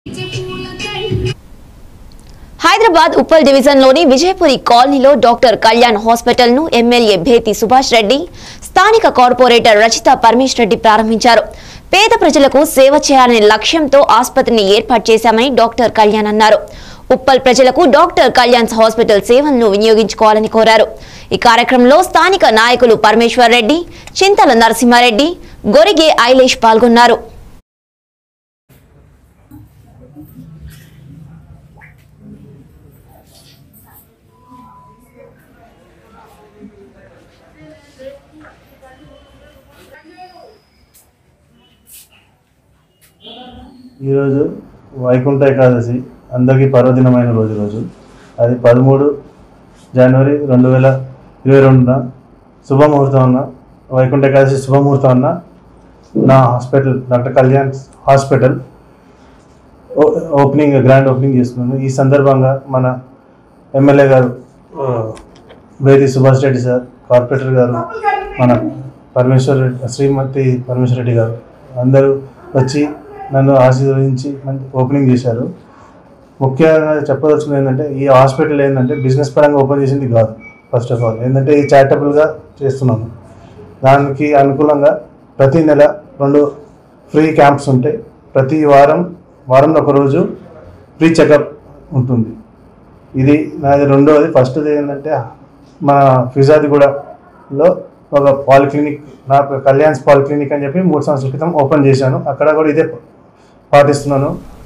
Hyderabad Uppal division లోని విజయపురి కాలనీలో doctor Kalyan hospital ను ఎమ్మెల్యే భేతి సుభాష్ రెడ్డి స్థానిక కార్పొరేటర్ రచిత పరమేష్ రెడ్డి ప్రారంభించారు పేద ప్రజలకు సేవ చేయాలనే లక్ష్యంతో ఆసుపత్రిని ఏర్పాటు చేశామని డాక్టర్ కళ్యాణ్ అన్నారు ఉప్పల్ ప్రజలకు డాక్టర్ కళ్యాణ్ హాస్పిటల్ సేవలను వినియోగించుకోవాలని కోరారు ఈ కార్యక్రమంలో స్థానిక నాయకులు పరమేశ్వర్ రెడ్డి చింతల నరసింహారెడ్డి గొరిగే ఐలేష్ పాల్గొన్నారు ఈరోజు వైకుంఠ ఏకాదశి అందరికీ పర్వదినమైన రోజు రోజు అది పదమూడు జనవరి రెండు వేల ఇరవై రెండున శుభముహూర్తం అన్న వైకుంఠ ఏకాదశి శుభముహూర్తం అన్న నా హాస్పిటల్ డాక్టర్ కళ్యాణ్ హాస్పిటల్ ఓ- ఓపెనింగ్ గ్రాండ్ ఓపెనింగ్ చేసుకున్నాను ఈ సందర్భంగా మన ఎమ్మెల్యే గారు ఆ, వేది సుభాష్ రెడ్డి సార్ కార్పొరేటర్ గారు మన పరమేశ్వర్ రెడ్డి శ్రీమతి పరమేశ్వర్ రెడ్డి గారు అందరూ వచ్చి నన్ను ఆశీర్వదించి మంచి ఓపెనింగ్ చేశారు ముఖ్యంగా చెప్పదలుచుకున్నది ఏంటంటే ఈ హాస్పిటల్ ఏంటంటే బిజినెస్ పరంగా ఓపెన్ చేసింది కాదు ఫస్ట్ ఆఫ్ ఆల్ ఏంటంటే ఈ చారిటబుల్గా చేస్తున్నాను దానికి అనుకూలంగా ప్రతి నెల రెండు ఫ్రీ క్యాంప్స్ ఉంటాయి ప్రతి వారం వారంలో ఒక రోజు ఫ్రీ చెకప్ ఉంటుంది ఇది నాది రెండోది ఫస్ట్ది ఏంటంటే మన ఫిజాదిగూడలో ఒక పాలిక్లినిక్ నాకు కళ్యాణ్స్ పాలిక్లినిక్ అని చెప్పి మూడు సంవత్సరాల క్రితం ఓపెన్ చేశాను అక్కడ కూడా ఇదే పాటిస్తున్నాను